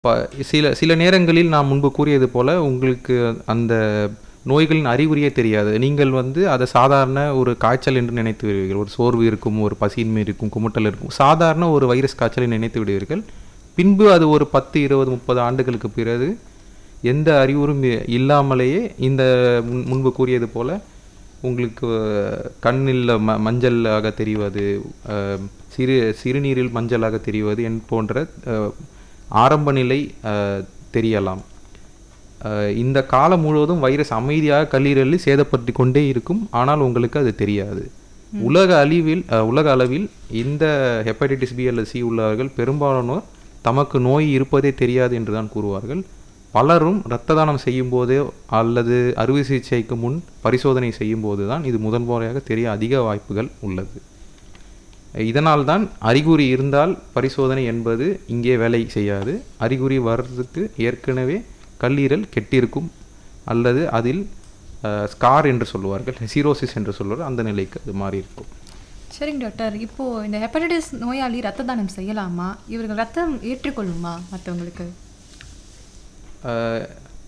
ப சில சில நேரங்களில் நான் முன்பு கூறியது போல உங்களுக்கு அந்த நோய்களின் அறிகுறியே தெரியாது நீங்கள் வந்து அதை சாதாரண ஒரு காய்ச்சல் என்று நினைத்து விடுவீர்கள் ஒரு சோர்வு இருக்கும் ஒரு பசியின்மை இருக்கும் குமட்டல் இருக்கும் சாதாரண ஒரு வைரஸ் காய்ச்சலை நினைத்து விடுவீர்கள் பின்பு அது ஒரு பத்து இருபது முப்பது ஆண்டுகளுக்கு பிறகு எந்த அறிகுறியும் இ- இல்லாமலேயே இந்த முன் முன்பு கூறியது போல உங்களுக்கு கண்ணில் ம மஞ்சளாக தெரிவது அஹ், சிறு சிறுநீரில் மஞ்சளாக தெரிவது என் போன்ற அஹ், ஆரம்ப நிலை அஹ், தெரியலாம் அஹ், இந்த காலம் முழுவதும் வைரஸ் அமைதியாக கல்லீரலில் சேதப்படுத்தி கொண்டே இருக்கும் ஆனால் உங்களுக்கு அது தெரியாது உலக அழிவில் அஹ், உலக அளவில் இந்த ஹெப்படைட்டிஸ் பி அல்லது சி உள்ளவர்கள் பெரும்பாலானோர் தமக்கு நோய் இருப்பதே தெரியாது என்று தான் கூறுவார்கள் பலரும் இரத்த தானம் செய்யும் போதே அல்லது அறுவை சிகிச்சைக்கு முன் பரிசோதனை செய்யும் போது தான் இது முதன் முறையாக தெரிய அதிக வாய்ப்புகள் உள்ளது இதனால் தான் அறிகுறி இருந்தால் பரிசோதனை என்பது இங்கே வேலை செய்யாது அறிகுறி வர்றதுக்கு ஏற்கனவே கல்லீரல் கெட்டிருக்கும் அல்லது அதில் ஸ்கார் என்று சொல்லுவார்கள் சீரோசிஸ் என்று சொல்லுவார் அந்த நிலைக்கு அது மாறி இருக்கும் சரிங்க டாக்டர் இப்போ இந்த ஹெப்படைட்டிஸ் நோயாளி ரத்த தானம் செய்யலாமா இவர்கள் ரத்தம் ஏற்றுக்கொள்ளுமா மற்றவங்களுக்கு அஹ்,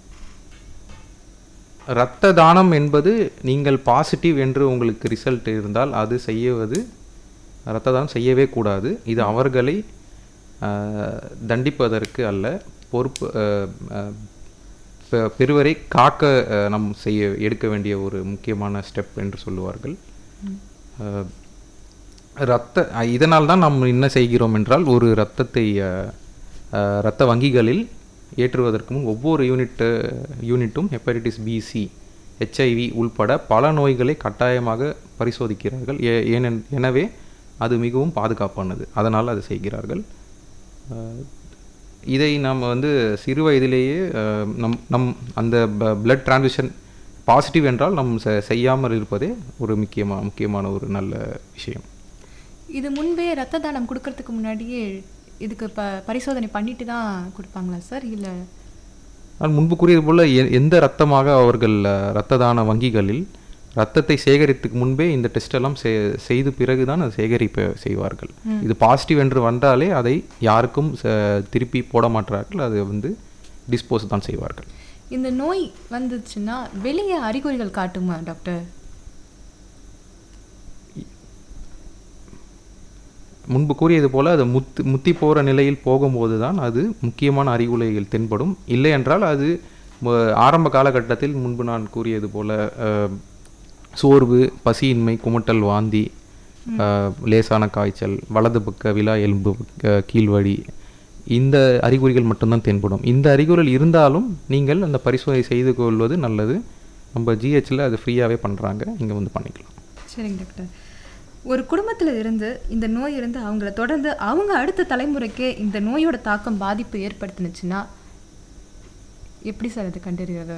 இரத்த தானம் என்பது நீங்கள் பாசிட்டிவ் என்று உங்களுக்கு ரிசல்ட் இருந்தால் அது செய்வது இரத்த தானம் செய்யவே கூடாது இது அவர்களை அஹ், தண்டிப்பதற்கு அல்ல பொறுப்பு அஹ், அஹ், பெ- பெறுவரை காக்க அஹ், நம் செய்ய எடுக்க வேண்டிய ஒரு முக்கியமான ஸ்டெப் என்று சொல்லுவார்கள் அஹ், ரத்த அஹ், இதனால் தான் நாம் என்ன செய்கிறோம் என்றால் ஒரு இரத்தத்தை அஹ், அஹ், இரத்த வங்கிகளில் ஏற்றுவதற்கு முன் ஒவ்வொரு யூனிட் யூனிட்டும் ஹெப்படைட்டிஸ் பிசி ஹெச்ஐவி உள்பட பல நோய்களை கட்டாயமாக பரிசோதிக்கிறார்கள் ஏ- ஏனென் எனவே அது மிகவும் பாதுகாப்பானது அதனால் அதை செய்கிறார்கள் அஹ், இதை நாம் வந்து சிறு வயதிலேயே அஹ், நம் நம் அந்த பிளட் டிரான்ஸ்மிஷன் பாசிட்டிவ் என்றால் நம் செ- செய்யாமல் இருப்பதே ஒரு முக்கியமா முக்கியமான ஒரு நல்ல விஷயம் இது முன்பே ரத்த தானம் கொடுக்கறதுக்கு முன்னாடியே இதுக்கு ப பரிசோதனை பண்ணிட்டு தான் கொடுப்பாங்களா சார் இல்லை நான் முன்பு கூறியது போல எ- எந்த ரத்தமாக அவர்கள் அஹ், இரத்த தான வங்கிகளில் ரத்தத்தை சேகரித்துக்கு முன்பே இந்த டெஸ்ட் எல்லாம் செ- செய்து பிறகுதான் அதை சேகரிப்ப செய்வார்கள் இது பாசிட்டிவ் என்று வந்தாலே அதை யாருக்கும் ச- திருப்பி போட மாட்டார்கள் அதை வந்து டிஸ்போஸ் தான் செய்வார்கள் இந்த நோய் வந்துச்சுன்னா வெளியே அறிகுறிகள் காட்டுமா டாக்டர் முன்பு கூறியது போல அது முத்து முத்தி போகிற நிலையில் போகும்போது தான் அது முக்கியமான அறிகுறிகள் தென்படும் இல்லை என்றால் அது ம- ஆரம்ப காலகட்டத்தில் முன்பு நான் கூறியது போல அஹ், சோர்வு பசியின்மை குமட்டல் வாந்தி அஹ், லேசான காய்ச்சல் வலது பக்க விலா எலும்பு அஹ், கீழ்வழி இந்த அறிகுறிகள் மட்டும்தான் தென்படும் இந்த அறிகுறிகள் இருந்தாலும் நீங்கள் அந்த பரிசோதனை செய்து கொள்வது நல்லது நம்ம ஜிஹெச்சில் அது ஃப்ரீயாகவே பண்ணுறாங்க இங்கே வந்து பண்ணிக்கலாம் சரிங்க டாக்டர் ஒரு குடும்பத்தில் இருந்து இந்த நோய் இருந்து அவங்கள தொடர்ந்து அவங்க அடுத்த தலைமுறைக்கே இந்த நோயோட தாக்கம் பாதிப்பு ஏற்படுத்துனுச்சுன்னா எப்படி சார் அது கண்டறிவது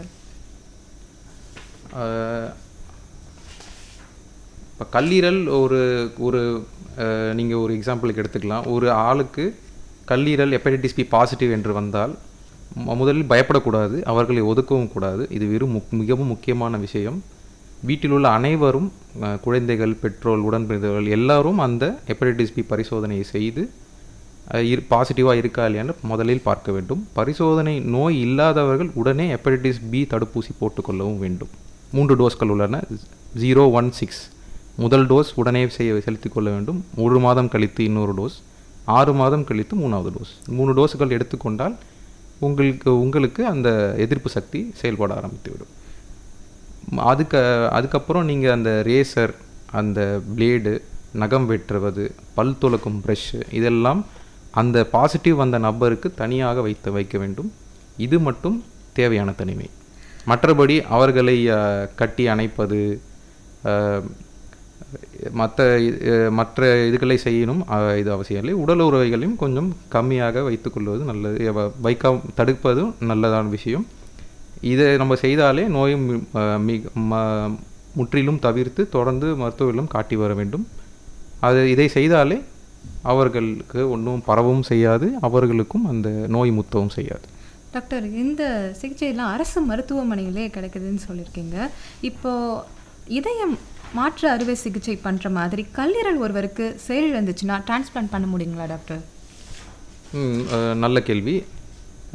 இப்போ கல்லீரல் ஒரு ஒரு நீங்கள் ஒரு எக்ஸாம்பிளுக்கு எடுத்துக்கலாம் ஒரு ஆளுக்கு கல்லீரல் ஹெப்படைட்டிஸ் பி பாசிட்டிவ் என்று வந்தால் மு- முதலில் பயப்படக்கூடாது அவர்களை ஒதுக்கவும் கூடாது இது வெறும் முக் மிகவும் முக்கியமான விஷயம் வீட்டில் உள்ள அனைவரும் அஹ், குழந்தைகள் பெற்றோர் உடன்பிறந்தவர்கள் எல்லாரும் அந்த ஹெப்படைட்டிஸ் பி பரிசோதனையை செய்து பாசிட்டிவாக இருக்கா இல்லையான்னு முதலில் பார்க்க வேண்டும் பரிசோதனை நோய் இல்லாதவர்கள் உடனே ஹெப்படைட்டிஸ் பி தடுப்பூசி போட்டுக்கொள்ளவும் வேண்டும் மூன்று டோஸ்கள் உள்ளன ஜீரோ ஒன் சிக்ஸ் முதல் டோஸ் உடனே செய்ய செலுத்திக் கொள்ள வேண்டும் ஒரு மாதம் கழித்து இன்னொரு டோஸ் ஆறு மாதம் கழித்து மூணாவது டோஸ் மூணு டோஸுகள் எடுத்துக்கொண்டால் உங்களுக்கு உங்களுக்கு அந்த எதிர்ப்பு சக்தி செயல்பட ஆரம்பித்து விடும் ம், அதுக்கு அதுக்கப்புறம் நீங்கள் அந்த ரேசர் அந்த பிளேடு நகம் வெட்டுவது பல் துலக்கும் ப்ரஷ்ஷு இதெல்லாம் அந்த பாசிட்டிவ் வந்த நபருக்கு தனியாக வைத்து வைக்க வேண்டும் இது மட்டும் தேவையான தனிமை மற்றபடி அவர்களை அஹ், கட்டி அணைப்பது மற்ற மற்ற இதுகளை செய்யணும் அஹ், இது அவசியம் இல்லை உடல் உறவைகளையும் கொஞ்சம் கம்மியாக வைத்துக்கொள்வது நல்லது எவ- வைக்க தடுப்பதும் நல்லதான விஷயம் இதை நம்ம செய்தாலே நோயும் அஹ், மிக ம- முற்றிலும் தவிர்த்து தொடர்ந்து மருத்துவர்களும் காட்டி வர வேண்டும் அது இதை செய்தாலே அவர்களுக்கு ஒன்றும் பரவவும் செய்யாது அவர்களுக்கும் அந்த நோய் முத்தவும் செய்யாது டாக்டர் இந்த சிகிச்சையெல்லாம் அரசு மருத்துவமனையிலே கிடைக்குதுன்னு சொல்லியிருக்கீங்க இப்போ இதயம் மாற்று அறுவை சிகிச்சை பண்ணுற மாதிரி கல்லீரல் ஒருவருக்கு செயலிழந்துச்சுன்னா டிரான்ஸ்பிளான்ட் பண்ண முடியுங்களா டாக்டர் ம், அஹ், நல்ல கேள்வி